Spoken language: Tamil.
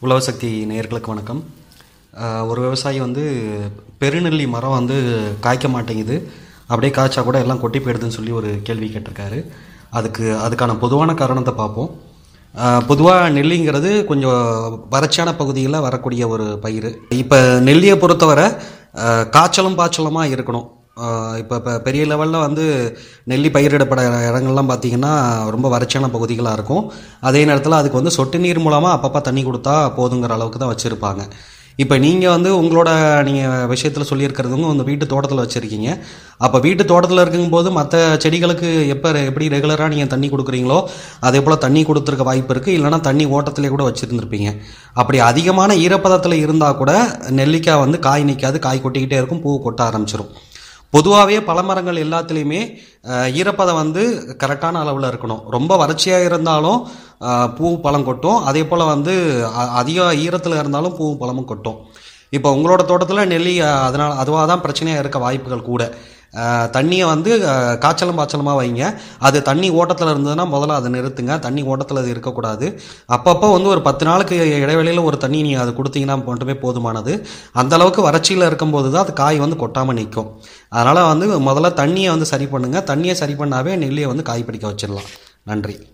உழவு சக்தி நேயர்களுக்கு வணக்கம் ஆஹ் ஒரு விவசாயி வந்து பெருநெல்லி மரம் வந்து காய்க்க மாட்டேங்குது அப்படியே காய்ச்சா கூட எல்லாம் கொட்டி போயிடுதுன்னு சொல்லி ஒரு கேள்வி கேட்டிருக்காரு அதுக்கு அதுக்கான பொதுவான காரணத்தை பார்ப்போம் பொதுவாக நெல்லிங்கிறது கொஞ்சம் வறட்சியான பகுதிகளில் வரக்கூடிய ஒரு பயிர் இப்போ நெல்லியை பொறுத்தவரை ஆஹ் காய்ச்சலும் பாய்ச்சலுமாக இருக்கணும் இப்போ இப்போ பெரிய லெவலில் வந்து நெல்லி பயிரிடப்பட இடங்கள்லாம் பார்த்தீங்கன்னா ரொம்ப வறட்சியான பகுதிகளாக இருக்கும் அதே நேரத்தில் அதுக்கு வந்து சொட்டு நீர் மூலமாக அப்பப்போ தண்ணி கொடுத்தா போதுங்கிற அளவுக்கு தான் வச்சுருப்பாங்க இப்போ நீங்கள் வந்து உங்களோட நீங்கள் விஷயத்தில் சொல்லியிருக்கிறதுங்க உங்கள் வீட்டு தோட்டத்தில் வச்சுருக்கீங்க அப்போ வீட்டு தோட்டத்தில் இருக்கும்போது மற்ற செடிகளுக்கு எப்போ எப்படி ரெகுலராக நீங்கள் தண்ணி கொடுக்குறீங்களோ அதே போல் தண்ணி கொடுத்துருக்க வாய்ப்பு இருக்குது இல்லைனா தண்ணி ஓட்டத்திலே கூட வச்சுருந்துருப்பீங்க அப்படி அதிகமான ஈரப்பதத்தில் இருந்தால் கூட நெல்லிக்காய் வந்து காய் நிற்காது காய் கொட்டிக்கிட்டே இருக்கும் பூ கொட்ட ஆரம்பிச்சிரும் பொதுவாகவே பழமரங்கள் எல்லாத்துலேயுமே அஹ், ஈரப்பதம் வந்து கரெக்டான அளவில் இருக்கணும் ரொம்ப வறட்சியாக இருந்தாலும் அஹ், பூ பழம் கொட்டும் அதே போல் வந்து அ- அதிக ஈரத்தில் இருந்தாலும் பூ பழமும் கொட்டும் இப்போ உங்களோட தோட்டத்தில் நெல்லி அஹ், அதனால் அதுவாக தான் பிரச்சனையாக இருக்க வாய்ப்புகள் கூட அஹ், தண்ணியை வந்து அஹ், காய்ச்சலும் பாய்ச்சலுமாக வைங்க அது தண்ணி ஓட்டத்தில் இருந்ததுன்னா முதல்ல அதை நிறுத்துங்க தண்ணி ஓட்டத்தில் அது இருக்கக்கூடாது அப்பப்போ வந்து ஒரு பத்து நாளுக்கு இடைவெளியில் ஒரு தண்ணி நீங்கள் அது கொடுத்தீங்கன்னா மட்டுமே போதுமானது அந்த அளவுக்கு வறட்சியில் இருக்கும்போது தான் அது காய் வந்து கொட்டாமல் நிற்கும் அதனால் வந்து முதல்ல தண்ணியை வந்து சரி பண்ணுங்கள் தண்ணியை சரி பண்ணாவே நெல்லியை வந்து காய் பிடிக்க வச்சிடலாம் நன்றி